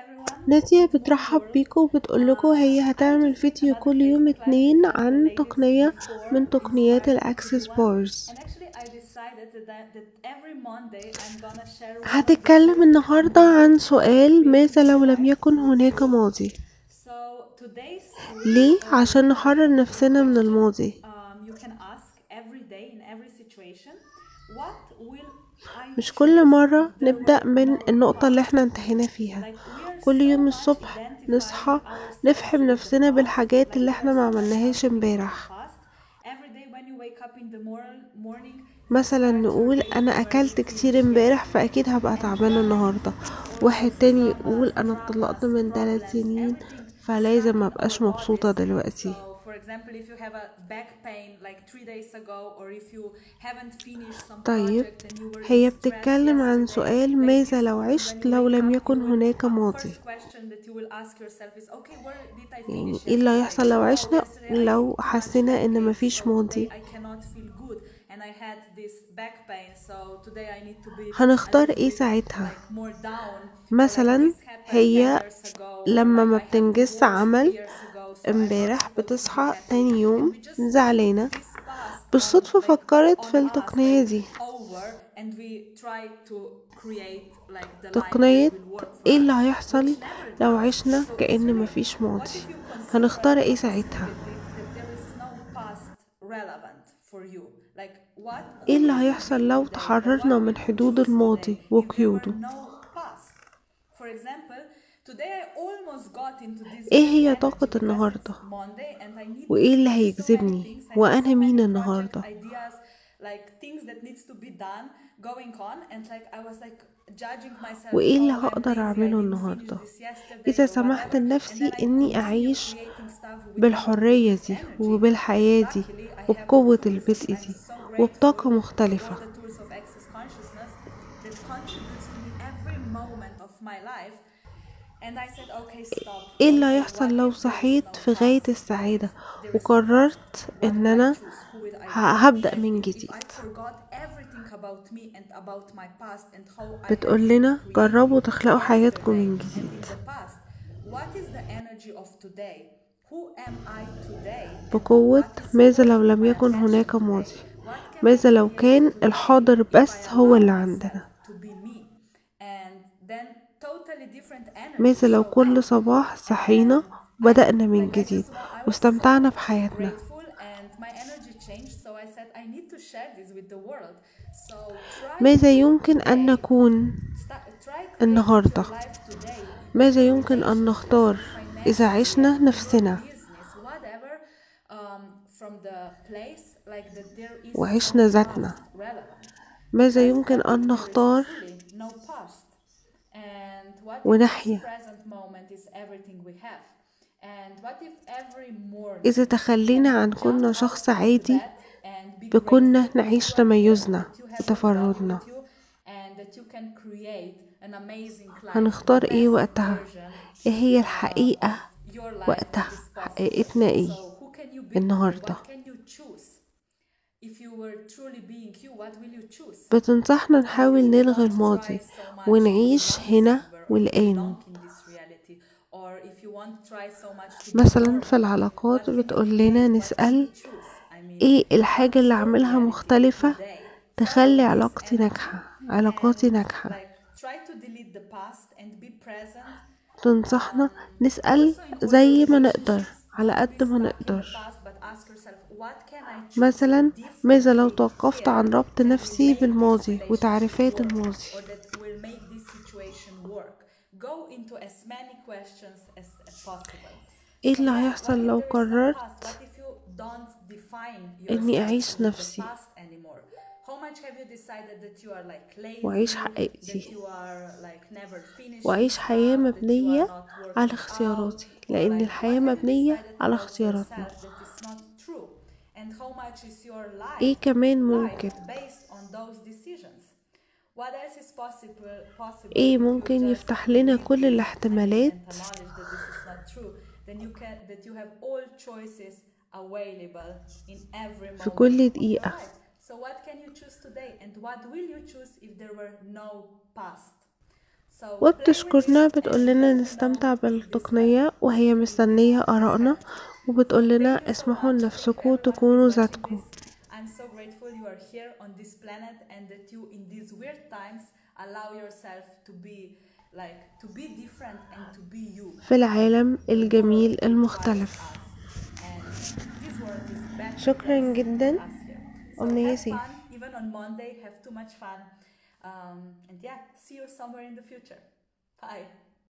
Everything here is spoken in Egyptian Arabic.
everyone. نادية بترحب بيكم وبتقولكوا هي هتعمل فيديو كل يوم اتنين عن تقنية من تقنيات الأكسس بارز And actually, I decided that, I- that every Monday I'm gonna share one of هتتكلم النهاردة عن سؤال ماذا لو لم يكن هناك ماضي So today's week, ليه؟ عشان نحرر نفسنا من الماضي um, you can ask every day in every situation, what will I مش كل مرة choose? There نبدأ were من no النقطة اللي paths. احنا انتهينا فيها Like we are كل so يوم much الصبح identifying نصحى ourselves نفحم with the نفسنا past, بالحاجات like اللي احنا ما there's so much عملناهاش stuff in the امبارح past. Every day when you wake up in the mor- morning, مثلا نقول انا اكلت كتير امبارح فاكيد هبقى تعبانة النهاردة واحد تاني يقول انا اتطلقت من ثلاث سنين فلازم مبقاش مبسوطة دلوقتي So, for example, if you have a back pain like three days ago, or if you haven't finished some طيب project and you were هي distressed بتتكلم عن yesterday, سؤال like ماذا this لو morning عشت when you لو wake لم up, يكن you will- هناك uh, ماضي First question that you will ask yourself is, okay, where did I يعني finish ايه اللي yesterday? هيحصل لو Oh, عشنا yesterday I لو ate too much حسينا ان pancakes, مفيش so ماضي today I cannot feel good and I had this back pain, so today I need to be هنختار a little ايه bit, ساعتها like, more down. Or like مثلا this happened هي 10 years ago, or لما like ما I had بتنجزش divorce عمل three years ago, so I امبارح wasn't supposed to be بتصحى happy. تاني And يوم we just زعلانة this past بالصدفة on, like, فكرت on في us, التقنية like, دي over, and we try to create, like, the life تقنية that will work for ايه اللي us, هيحصل which never لو does. عشنا So it's كأن really- مفيش what ماضي if you consider هنختار ايه the ساعتها possibility that there is no past relevant for you? Like, what ايه اللي would you هيحصل do لو today? Or تحررنا what من will you حدود choose today الماضي if there were وقيوده no past? For example, today I almost got into this ايه هي energy طاقة because النهاردة it's Monday and I need to وايه اللي finish so many هيجذبني things. I have وانا so مين many project النهاردة ideas, like things that needs to be done going on and like I was like judging myself وايه اللي "Oh, I'm هقدر lazy, I اعمله didn't النهاردة finish this yesterday اذا or سمحت whatever." لنفسي And then I اني continue اعيش creating stuff with بالحرية this دي energy. وبالحياة دي Luckily, I have وبقوة tools. البدء I'm دي so grateful وبطاقة for مختلفة all the tools of access consciousness that contributes to me every moment of my life. And I said, okay, stop. ايه اللي Okay, هيحصل what لو if there is صحيت no في غاية past? السعادة There is no وقررت past. What ان will I انا choose? Who will I ه- be? هبدأ If- من if جديد I forgot everything about me and about my past and how I بتقول have لنا created جربوا تخلقوا yesterday حياتكم من and جديد in the past. What is the energy of today? Who am I today? And بقوة what is ماذا لو worth لم my يكن attention هناك today? ماضي What can ماذا I لو create كان today الحاضر if بس I هو allow اللي myself عندنا to be me? And then totally different energy ماذا لو show كل up. صباح صحينا وبدأنا من Like I جديد just wa- I was واستمتعنا so بحياتنا grateful and my energy changed so I said I need to share this with the world. So try ماذا يمكن أن نكون sta- try creating النهاردة؟ your life today. ماذا يمكن أن نختار إذا عشنا نفسنا business, whatever, um, from the place like that there is وعشنا no ذاتنا. past relevant. ماذا Because يمكن what if أن there is نختار truly no past? And what if ونحيا؟ this present moment is everything we have? And what if every morning إذا تخلينا can عن jump كنا out شخص of the عادي bed and be بكنا grateful نعيش for تميزنا what you have وتفردنا with you and that you can create an amazing life, هنختار the إيه best وقتها version ايه هي الحقيقة of your life وقتها that is possible. حقيقتنا ايه So who can you be? النهاردة. What can you choose? If you were truly being you, what will you choose? بتنصحنا نحاول نلغي want to الماضي try so much ونعيش to belong هنا somewhere or والآن belong in this reality, or if you want to try so much to be مثلا normal, في العلاقات what can you بتقول لنا create? What can نسأل you choose? I mean, ايه الحاجة اللي what's your اعملها reality مختلفة today? تخلي Follow this علاقتي energy ناجحة علاقاتي and, ناجحة like, try to delete the past and be present تنصحنا نسأل زي ما نقدر على قد ما نقدر مثلا ماذا لو توقفت عن ربط نفسي بالماضي وتعريفات الماضي ايه اللي هيحصل لو قررت اني اعيش نفسي وأعيش حقيقتي وأعيش حياة مبنية على اختياراتي لأن الحياة مبنية على اختياراتنا ايه كمان ممكن ايه ممكن يفتح لنا كل الاحتمالات في كل دقيقة So what can you choose today and what will you choose if there were no past? So play with وبتشكرنا it بتقول and لنا let me know نستمتع what you think this بالتقنية وهي مستنية آرائنا وبتقول لنا اسمحوا لنفسكم تكونوا ذاتكم I'm so grateful you are here on this planet and that you in these weird times allow yourself to be like to be different and to be you. في العالم الجميل المختلف And this world is better شكرا than جدا us here. So أمنية have سيف fun even on Monday, have too much fun. Um, and yeah, see you somewhere in the future. Bye.